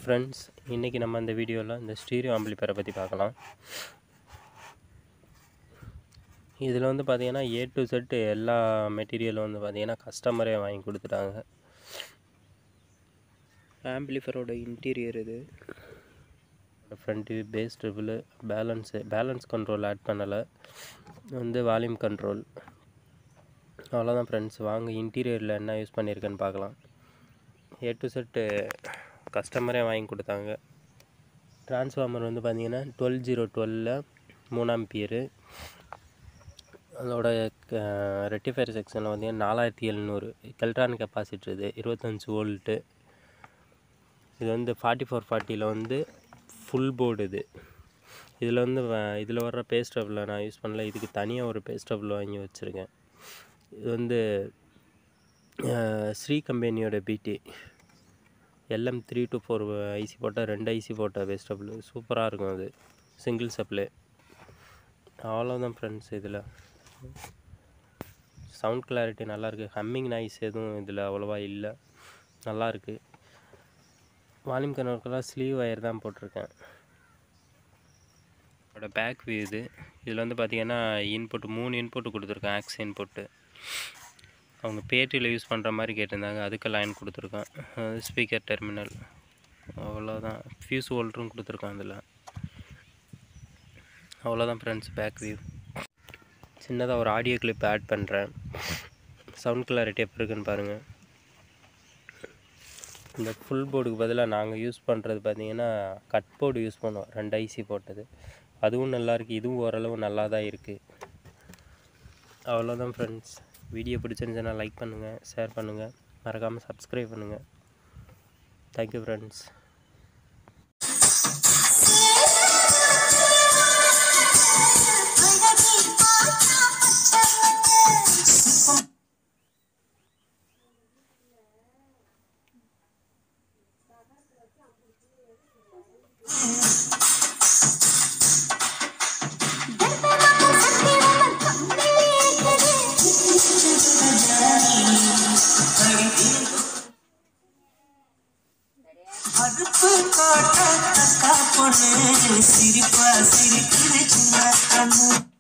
friends இன்றைக்கி நம்ம இந்த வீடியோவில் இந்த ஸ்டீரியோ ஆம்பிளிஃபயரை பற்றி பார்க்கலாம் இதில் வந்து பார்த்தீங்கன்னா ஏ டு செட் எல்லா மெட்டீரியலும் வந்து பார்த்தீங்கன்னா கஸ்டமரே வாங்கி கொடுத்துட்டாங்க ஆம்பிளிஃபயரோட இன்டீரியர் இது front view bass treble balance balance control add பண்ணலை வந்து வால்யூம் கண்ட்ரோல் அவ்வளோதான் ஃப்ரெண்ட்ஸ் வாங்க இன்டீரியரில் என்ன யூஸ் பண்ணியிருக்கேன்னு பார்க்கலாம் ஏ டு செட்டு கஸ்டமரே வாங்கி கொடுத்தாங்க ட்ரான்ஸ்ஃபார்மர் வந்து பார்த்தீங்கன்னா டுவெல் ஜீரோ டுவெலில் மூணாம் பியரு அதோட ரெட்டிஃபயர் செக்ஷனில் பார்த்தீங்கன்னா நாலாயிரத்தி எழுநூறு கெல்ட்ரான் கெப்பாசிட்டர் இது இருபத்தஞ்சி வோல்ட்டு இது வந்து ஃபார்ட்டி ஃபோர் ஃபார்ட்டியில் வந்து ஃபுல் போர்டு இது இதில் வந்து இதில் வர்ற பேஸ்டபிள் நான் யூஸ் பண்ணல இதுக்கு தனியாக ஒரு பேஸ்டபிள் வாங்கி வச்சுருக்கேன் இது வந்து ஸ்ரீ கம்பெனியோட பிடி LM three two four IC போட்டால் ரெண்டு ஐசி போட்டால் வேஸ்டபிள் சூப்பராக இருக்கும் அது சிங்கிள் சப்ளை அவ்வளோதான் ஃப்ரெண்ட்ஸ் இதில் சவுண்ட் கிளாரிட்டி நல்லாயிருக்கு ஹம்மிங் நாய்ஸ் எதுவும் இதில் அவ்வளோவா இல்லை நல்லாயிருக்கு வால்யூம் கன்வெர்க்கெல்லாம் ஸ்லீவ் ஒயர் தான் போட்டிருக்கேன் அதோட பேக் வியூ இது இதில் வந்து பார்த்திங்கன்னா இன்புட் மூணு இன்புட் கொடுத்துருக்கேன் ஆக்ஸ் இன்புட்டு அவங்க பேட்டியில் யூஸ் பண்ணுற மாதிரி கேட்டிருந்தாங்க அதுக்கு லைன் கொடுத்துருக்கேன் ஸ்பீக்கர் டெர்மினல் அவ்வளோதான் ஃபியூஸ் ஹோல்டரும் கொடுத்துருக்கான் அதில் அவ்வளோதான் ஃப்ரெண்ட்ஸ் பேக் வியூ சின்னதாக ஒரு ஆடியோ கிளிப் ஆட் பண்ணுறேன் சவுண்ட் கிளாரிட்டி எப்படி இருக்குன்னு பாருங்கள் இந்த ஃபுல் போர்டுக்கு பதிலாக நாங்கள் யூஸ் பண்ணுறது பார்த்திங்கன்னா கட் போர்டு யூஸ் பண்ணுவோம் ரெண்டு ஐசி போட்டது அதுவும் நல்லா இருக்குது இதுவும் ஓரளவு நல்லா தான் இருக்குது அவ்வளோதான் ஃப்ரெண்ட்ஸ் வீடியோ பிடிச்சிருந்துச்சுன்னா லைக் பண்ணுங்கள் ஷேர் பண்ணுங்கள் மறக்காமல் சப்ஸ்கிரைப் பண்ணுங்கள் தேங்க்யூ ஃப்ரெண்ட்ஸ் அடுப்பு காட்ட அக்கா பொண்ணு சிரிப்பா சிரிக்குது சின்ன கண்ணு